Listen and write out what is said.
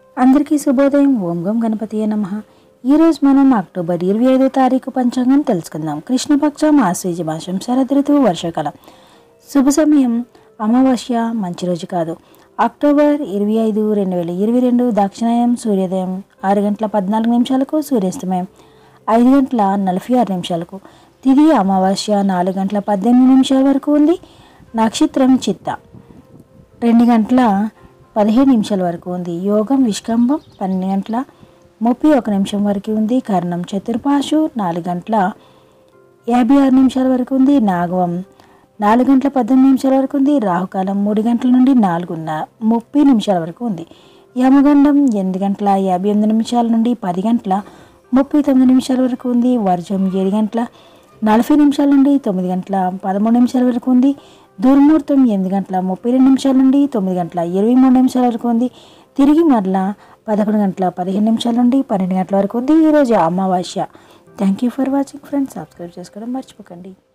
అందరికీ శుభోదయం ఓం గం గణపతి నమ ఈరోజు మనం అక్టోబర్ ఇరవై ఐదో తారీఖు పంచాంగం తెలుసుకుందాం కృష్ణపక్షం ఆశ్వీజ మాసం శరద్ ఋతువు వర్షాకాలం శుభ సమయం అమావాస్య మంచి రోజు కాదు అక్టోబర్ ఇరవై ఐదు రెండు వేల ఇరవై రెండు దక్షిణాయం సూర్యోదయం ఆరు గంటల పద్నాలుగు నిమిషాలకు సూర్యాస్తమయం ఐదు గంటల నలభై ఆరు నిమిషాలకు తిది అమావాస్య నాలుగు గంటల పద్దెనిమిది నిమిషాల వరకు ఉంది నక్షత్రం చిత్త రెండు గంటల పదిహేను నిమిషాల వరకు ఉంది యోగం విష్కంభం పన్నెండు గంటల ముప్పై ఒక నిమిషం వరకు ఉంది కర్ణం చతుర్పాశు నాలుగు గంటల యాభై ఆరు నిమిషాల వరకు ఉంది నాగవం నాలుగు గంటల పద్దెనిమిది నిమిషాల వరకు ఉంది రాహుకాలం మూడు గంటల నుండి నాలుగున్న ముప్పై నిమిషాల వరకు ఉంది యమగండం ఎనిమిది గంటల యాభై ఎనిమిది నిమిషాల నుండి పది గంటల ముప్పై తొమ్మిది నిమిషాల వరకు ఉంది వర్జం ఏడు గంటల నలభై నిమిషాల నుండి తొమ్మిది గంటల పదమూడు నిమిషాల వరకు ఉంది దుర్ముహూర్తం ఎనిమిది గంటల ముప్పై రెండు నిమిషాల నుండి తొమ్మిది గంటల ఇరవై మూడు నిమిషాల వరకు ఉంది తిరిగి మరలా పదకొండు గంటల పదిహేను నిమిషాల నుండి పన్నెండు గంటల వరకు ఉంది ఈరోజు అమావాస్య thank you for watching friends subscribe చేసుకోవడం మర్చిపోకండి